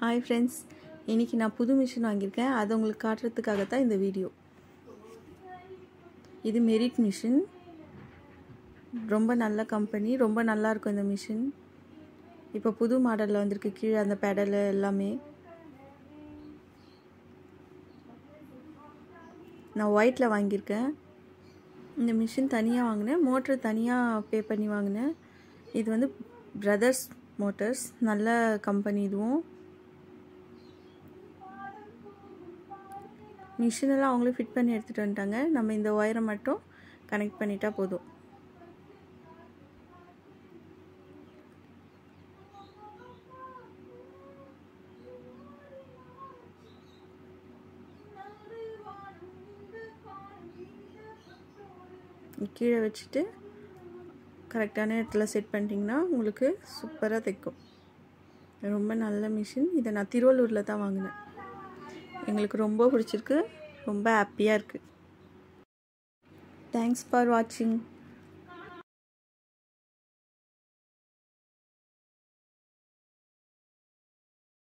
hi friends இன்றைக்கி நான் புது மிஷின் வாங்கியிருக்கேன் அதை உங்களுக்கு காட்டுறதுக்காக தான் இந்த வீடியோ இது மெரிட் மிஷின் ரொம்ப நல்ல கம்பெனி ரொம்ப நல்லாயிருக்கும் இந்த மிஷின் இப்போ புது மாடலில் வந்திருக்கு கீழே அந்த பெடலு எல்லாமே நான் ஒயிட்டில் வாங்கியிருக்கேன் இந்த மிஷின் தனியாக வாங்கினேன் மோட்ரு தனியாக பே பண்ணி வாங்கினேன் இது வந்து பிரதர்ஸ் மோட்டர்ஸ் நல்ல கம்பெனி இதுவும் மிஷினெல்லாம் அவங்களே ஃபிட் பண்ணி எடுத்துகிட்டு வந்துட்டாங்க நம்ம இந்த ஒயரை மட்டும் கனெக்ட் பண்ணிட்டா போதும் கீழே வச்சுட்டு கரெக்டான இடத்துல செட் பண்ணிட்டீங்கன்னா உங்களுக்கு சூப்பராக தைக்கும் ரொம்ப நல்ல மிஷின் இதை நான் திருவள்ளூரில் தான் வாங்கினேன் எங்களுக்கு ரொம்ப பிடிச்சிருக்கு ரொம்ப ஹாப்பியாக இருக்குது தேங்க்ஸ் ஃபார் வாட்சிங்